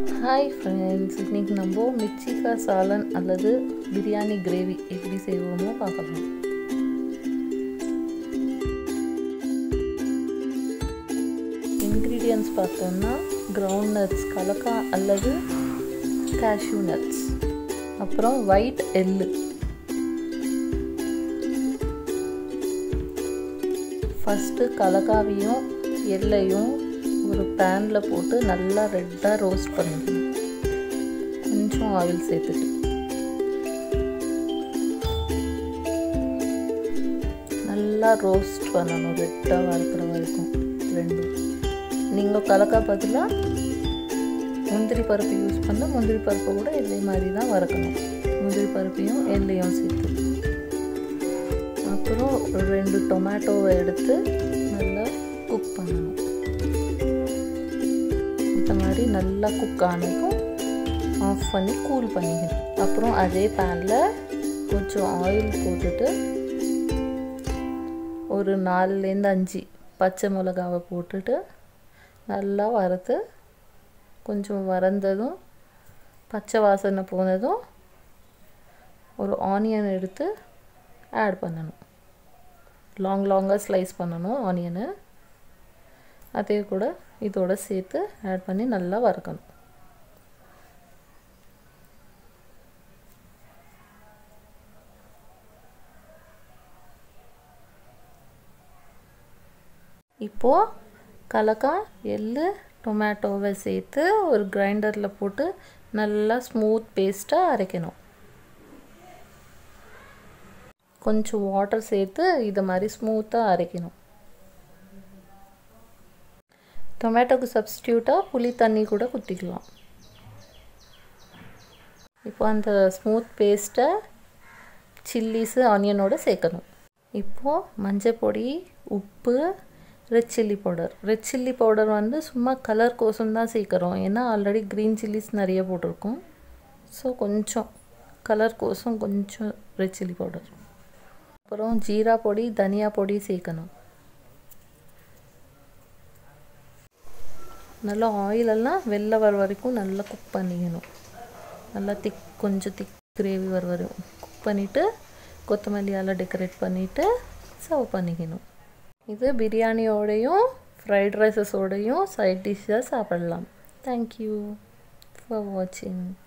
hi friends இன்றைக்கி நம்ம மிச்சிகா சாலன் அல்லது பிரியாணி கிரேவி எப்படி செய்வோமோ பார்க்கலாம் இன்க்ரீடியன்ஸ் பார்த்தோம்னா கிரவுண்ட் நட்ஸ் கலக்கா அல்லது கேஷ்யூ நட்ஸ் அப்புறம் ஒயிட் எள்ளு ஃபஸ்ட்டு கலக்காவையும் எள்ளையும் ஒரு பேனில் போட்டு நல்லா ரெட்டாக ரோஸ்ட் பண்ணிக்கணும் கொஞ்சம் ஆயில் சேர்த்துட்டு நல்லா ரோஸ்ட் பண்ணணும் ரெட்டாக வறுக்கிற வரைக்கும் ரெண்டும் நீங்கள் கலக்கா பதிலாக முந்திரி பருப்பு யூஸ் பண்ண முந்திரி பருப்பை கூட இதே மாதிரி தான் வறுக்கணும் முந்திரி பருப்பையும் எண்ணெயும் சேர்த்து அப்புறம் ரெண்டு டொமேட்டோவை எடுத்து நல்லா குக் பண்ணணும் இந்த மாதிரி நல்லா குக் ஆனதும் ஆஃப் பண்ணி கூல் பண்ணிக்கணும் அப்புறம் அதே பேனில் கொஞ்சம் ஆயில் போட்டுட்டு ஒரு நாலுலேருந்து அஞ்சு பச்சை மிளகாவை போட்டுட்டு நல்லா வறுத்து கொஞ்சம் வறந்ததும் பச்சை வாசனை போனதும் ஒரு ஆனியன் எடுத்து ஆட் பண்ணணும் லாங் லாங்காக ஸ்லைஸ் பண்ணணும் ஆனியனை அதே கூட இதோட சேர்த்து ஆட் பண்ணி நல்லா வறுக்கணும் இப்போது கலக்கா எள்ளு டொமேட்டோவை சேர்த்து ஒரு கிரைண்டரில் போட்டு நல்லா ஸ்மூத் பேஸ்ட்டாக அரைக்கணும் கொஞ்சம் வாட்டர் சேர்த்து இதை மாதிரி ஸ்மூத்தாக அரைக்கணும் டொமேட்டோக்கு சப்ஸ்டியூட்டாக புளி தண்ணி கூட குத்திக்கலாம் இப்போ அந்த ஸ்மூத் பேஸ்ட்டை சில்லிஸு ஆனியனோடு சேர்க்கணும் இப்போது மஞ்சள் பொடி உப்பு red chilli powder red chilli powder வந்து சும்மா கலர் கோசம் தான் சேர்க்குறோம் ஏன்னா ஆல்ரெடி க்ரீன் சில்லிஸ் நிறைய போட்டிருக்கோம் ஸோ கொஞ்சம் கலர் கோசம் கொஞ்சம் ரெட் சில்லி பவுடர் அப்புறம் ஜீரா பொடி தனியா பொடி சேர்க்கணும் நல்லா ஆயிலெல்லாம் வெளில வர வரைக்கும் நல்லா குக் பண்ணிக்கணும் நல்லா திக் கொஞ்சம் திக் கிரேவி வர வரைக்கும் குக் பண்ணிவிட்டு கொத்தமல்லியால் டெக்கரேட் பண்ணிவிட்டு சர்வ் பண்ணிக்கணும் இது பிரியாணியோடையும் ஃப்ரைட் ரைஸஸோடையும் சைட் டிஷ்ஷாக சாப்பிடலாம் தேங்க்யூ ஃபார் வாட்சிங்